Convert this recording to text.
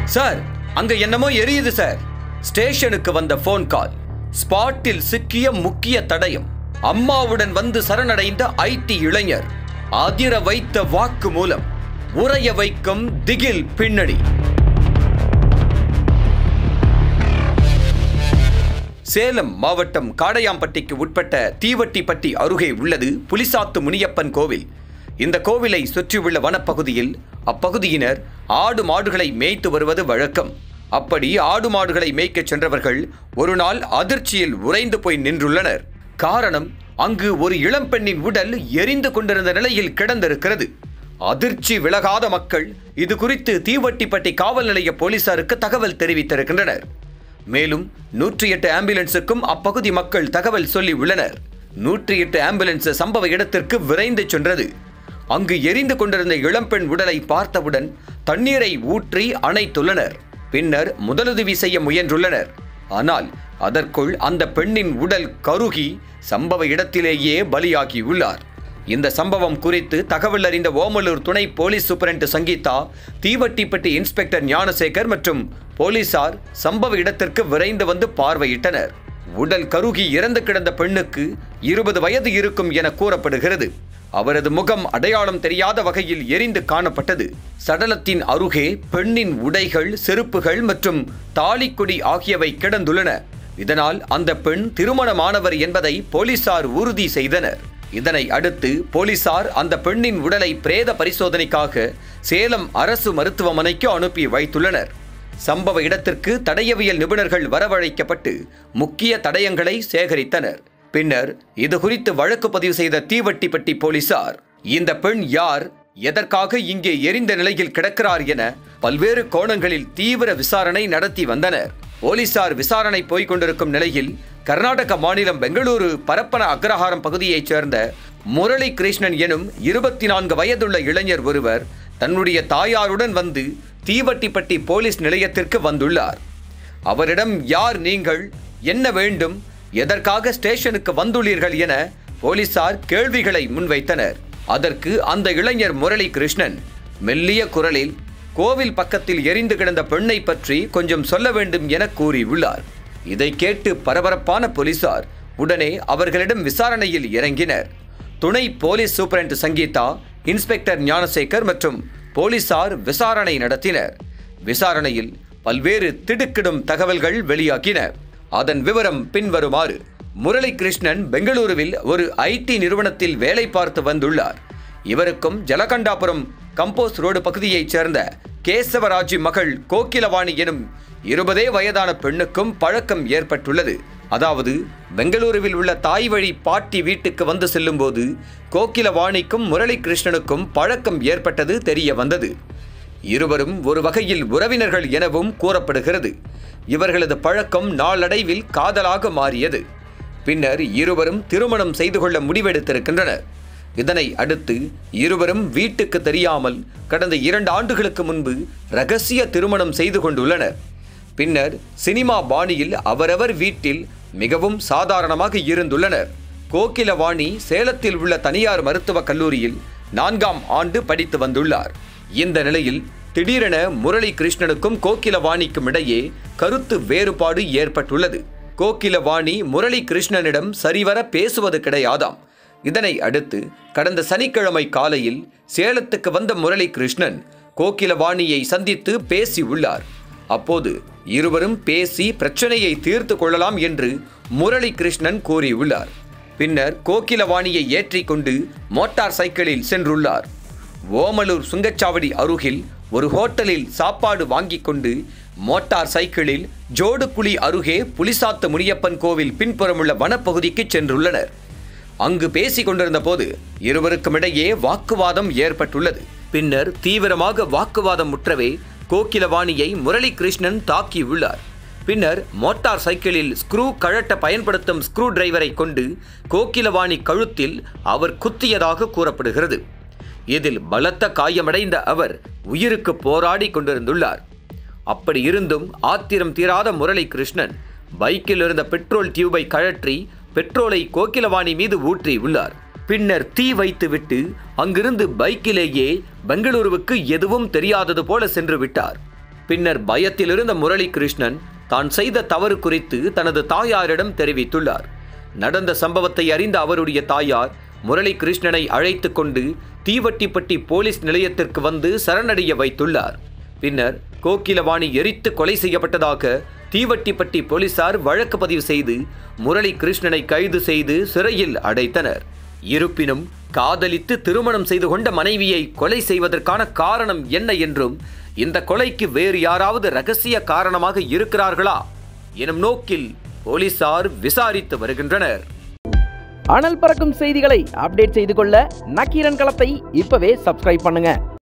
sir அங்க என்னமோ எரியுது சார் ஸ்டேஷனுக்கு வந்த ஃபோன் கால் ஸ்பாட்டில் சிக்கிய முக்கிய தடயம் அம்மாவுடன் வந்து சரணடைந்த ஐடி இளைஞர் அதிர வைத்த வாக்கு மூலம் உறைய வைக்கும் திகில் பின்னணி சேலம் மாவட்டம் காடையாம்பட்டிக்கு உட்பட்ட தீவட்டிப்பட்டி அருகே உள்ளது புலிசாத்து முனியப்பன் கோவில் இந்த கோவிலை சுற்றியுள்ள வனப்பகுதியில் அப்பகுதியினர் ஆடு மாடுகளை மேய்த்து வருவது வழக்கம் அப்படி ஆடு மாடுகளை மேய்க்கச் சென்றவர்கள் ஒரு நாள் அதிர்ச்சியில் உறைந்து போய் நின்றுள்ளனர் காரணம் அங்கு ஒரு இளம்பெண்ணின் உடல் எரிந்து கொண்டிருந்த நிலையில் கிடந்திருக்கிறது அதிர்ச்சி விலகாத மக்கள் இது குறித்து தீவட்டிப்பட்டி காவல் நிலைய போலீசாருக்கு தகவல் தெரிவித்திருக்கின்றனர் மேலும் நூற்றி எட்டு ஆம்புலன்ஸுக்கும் அப்பகுதி மக்கள் தகவல் சொல்லி உள்ளனர் நூற்றி எட்டு ஆம்புலன்ஸ் சம்பவ இடத்திற்கு விரைந்து சென்றது அங்கு எரிந்து கொண்டிருந்த இளம்பெண் உடலை பார்த்தவுடன் தண்ணீரை ஊற்றி அணைத்துள்ளனர் பின்னர் முதலுதவி செய்ய முயன்றுள்ளனர் ஆனால் அதற்குள் அந்த பெண்ணின் உடல் கருகி சம்பவ இடத்திலேயே பலியாகியுள்ளார் இந்த சம்பவம் குறித்து தகவல் அறிந்த ஓமலூர் துணை police superintendent Sangeetha Theevattipatti inspector Gnanasekar மற்றும் போலீசார் சம்பவ இடத்திற்கு விரைந்து வந்து பார்வையிட்டனர் உடல் கருகி இறந்து கிடந்த பெண்ணுக்கு இருபது வயது இருக்கும் என கூறப்படுகிறது அவரது முகம் அடையாளம் தெரியாத வகையில் எரிந்து காணப்பட்டது சடலத்தின் அருகே பெண்ணின் உடைகள் செருப்புகள் மற்றும் தாலிக்கொடி ஆகியவை கிடந்துள்ளன இதனால் அந்த பெண் திருமணமானவர் என்பதை போலீசார் உறுதி செய்தனர் இதனை அடுத்து போலீசார் அந்த பெண்ணின் உடலை பிரேத பரிசோதனைக்காக சேலம் அரசு மருத்துவமனைக்கு அனுப்பி வைத்துள்ளனர் சம்பவ இடத்திற்கு தடயவியல் நிபுணர்கள் வரவழைக்கப்பட்டு முக்கிய தடயங்களை சேகரித்தனர் பின்னர் இது குறித்து வழக்கு பதிவு செய்த தீவட்டிப்பட்டி போலீசார் இந்த பெண் யார் எதற்காக இங்கே எரிந்த நிலையில் கிடக்கிறார் என பல்வேறு கோணங்களில் தீவிர விசாரணை நடத்தி வந்தனர் போலீசார் விசாரணை போய்க் கொண்டிருக்கும் நிலையில் கர்நாடக மாநிலம் பெங்களூரு பரப்பன அக்ரஹாரம் பகுதியைச் சேர்ந்த முரளி கிருஷ்ணன் எனும் இருபத்தி நான்கு வயதுள்ள இளைஞர் ஒருவர் தன்னுடைய தாயாருடன் வந்து தீவட்டிப்பட்டி போலீஸ் நிலையத்திற்கு வந்துள்ளார் அவரிடம் யார் நீங்கள் என்ன வேண்டும் எதற்காக ஸ்டேஷனுக்கு வந்துள்ளீர்கள் என போலீசார் கேள்விகளை முன்வைத்தனர் அதற்கு அந்த இளைஞர் முரளி கிருஷ்ணன் மெல்லிய குரலில் கோவில் பக்கத்தில் எரிந்து கிடந்த பெண்ணை பற்றி கொஞ்சம் சொல்ல வேண்டும் என கூறியுள்ளார் இதை கேட்டு பரபரப்பான போலீசார் உடனே அவர்களிடம் விசாரணையில் இறங்கினர் துணை police superintendent Sangeetha inspector Gnanasekar மற்றும் போலீசார் விசாரணை நடத்தினர் விசாரணையில் பல்வேறு திடுக்கிடும் தகவல்கள் வெளியாகின அதன் விவரம் பின்வருமாறு முரளி கிருஷ்ணன் பெங்களூருவில் ஒரு ஐடி நிறுவனத்தில் வேலை பார்த்து வந்துள்ளார் இவருக்கும் ஜலகண்டாபுரம் கம்போஸ் ரோடு பகுதியைச் சேர்ந்த கேசவராஜு மகள் கோகிலவாணி எனும் இருபதே வயதான பெண்ணுக்கும் பழக்கம் ஏற்பட்டுள்ளது அதாவது பெங்களூருவில் உள்ள தாய் வழி பாட்டி வீட்டுக்கு வந்து செல்லும்போது கோகிலவாணிக்கும் முரளி கிருஷ்ணனுக்கும் பழக்கம் ஏற்பட்டது தெரிய வந்தது இருவரும் ஒரு வகையில் உறவினர்கள் எனவும் கூறப்படுகிறது இவர்களது பழக்கம் நாளடைவில் காதலாக மாறியது பின்னர் இருவரும் திருமணம் செய்து கொள்ள முடிவெடுத்திருக்கின்றனர் இதனை அடுத்து இருவரும் வீட்டுக்கு தெரியாமல் கடந்த இரண்டு ஆண்டுகளுக்கு முன்பு ரகசிய திருமணம் செய்து கொண்டுள்ளனர் பின்னர் சினிமா பாணியில் அவரவர் வீட்டில் மிகவும் சாதாரணமாக இருந்துள்ளனர் கோகிலவாணி சேலத்தில் உள்ள தனியார் மருத்துவக் கல்லூரியில் நான்காம் ஆண்டு படித்து வந்துள்ளார் இந்த நிலையில் திடீரென முரளி கிருஷ்ணனுக்கும் கோகிலவாணிக்கும் இடையே கருத்து வேறுபாடு ஏற்பட்டுள்ளது கோகிலவாணி முரளி கிருஷ்ணனிடம் சரிவர பேசுவது கிடையாதாம் இதனை அடுத்து கடந்த சனிக்கிழமை காலையில் சேலத்துக்கு வந்த முரளி கிருஷ்ணன் கோகிலவாணியை சந்தித்து பேசி உள்ளார் அப்போது இருவரும் பேசி பிரச்சனையை தீர்த்து கொள்ளலாம் என்று முரளி கிருஷ்ணன் கூறியுள்ளார் பின்னர் கோகிலவாணியை ஏற்றிக்கொண்டு மோட்டார் சைக்கிளில் சென்றுள்ளார் ஓமலூர் சுங்கச்சாவடி அருகில் ஒரு ஹோட்டலில் சாப்பாடு வாங்கிக் கொண்டு மோட்டார் சைக்கிளில் ஜோடுகுழி அருகே புலிசாத்து முனியப்பன் கோவில் பின்புறமுள்ள வனப்பகுதிக்கு சென்றுள்ளனர் அங்கு பேசிக் கொண்டிருந்த போது இருவருக்கும் இடையே வாக்குவாதம் ஏற்பட்டுள்ளது பின்னர் தீவிரமாக வாக்குவாதம் முற்றவே கோகிலவாணியை முரளி கிருஷ்ணன் தாக்கியுள்ளார் பின்னர் மோட்டார் சைக்கிளில் ஸ்க்ரூ கழட்ட பயன்படுத்தும் ஸ்க்ரூ டிரைவரை கொண்டு கோகிலவாணி கழுத்தில் அவர் குத்தியதாக கூறப்படுகிறது இதில் பலத்த காயமடைந்த அவர் உயிருக்கு போராடி கொண்டிருந்துள்ளார் அப்படி இருந்தும் ஆத்திரம் தீராத முரளி கிருஷ்ணன் பைக்கில் இருந்த பெட்ரோல் டியூபை கழற்றி பெட்ரோலை கோகிலவாணி மீது ஊற்றி உள்ளார் பின்னர் தீ வைத்துவிட்டு அங்கிருந்து பைக்கிலேயே பெங்களூருவுக்கு எதுவும் தெரியாதது போல சென்று விட்டார் பின்னர் பயத்தில் இருந்த முரளி கிருஷ்ணன் தான் செய்த தவறு குறித்து தனது தாயாரிடம் தெரிவித்துள்ளார் நடந்த சம்பவத்தை அறிந்த அவருடைய தாயார் முரளி கிருஷ்ணனை அழைத்து கொண்டு தீவட்டிப்பட்டி போலீஸ் நிலையத்திற்கு வந்து சரணடைய வைத்துள்ளார் பின்னர் கோகிலவாணி எரித்து கொலை செய்யப்பட்டதாக தீவட்டிப்பட்டி போலீசார் வழக்கு பதிவு செய்து முரளி கிருஷ்ணனை கைது செய்து சிறையில் அடைத்தனர் இருப்பினும் காதலித்து திருமணம் செய்து கொண்ட மனைவியை கொலை செய்வதற்கான காரணம் என்ன என்றும் இந்த கொலைக்கு வேறு யாராவது ரகசிய காரணமாக இருக்கிறார்களா எனும் நோக்கில் போலீசார் விசாரித்து வருகின்றனர் அனல் பறக்கும் செய்திகளை அப்டேட் செய்து கொள்ள நக்கீரன் களத்தை இப்பவே சப்ஸ்கிரைப் பண்ணுங்க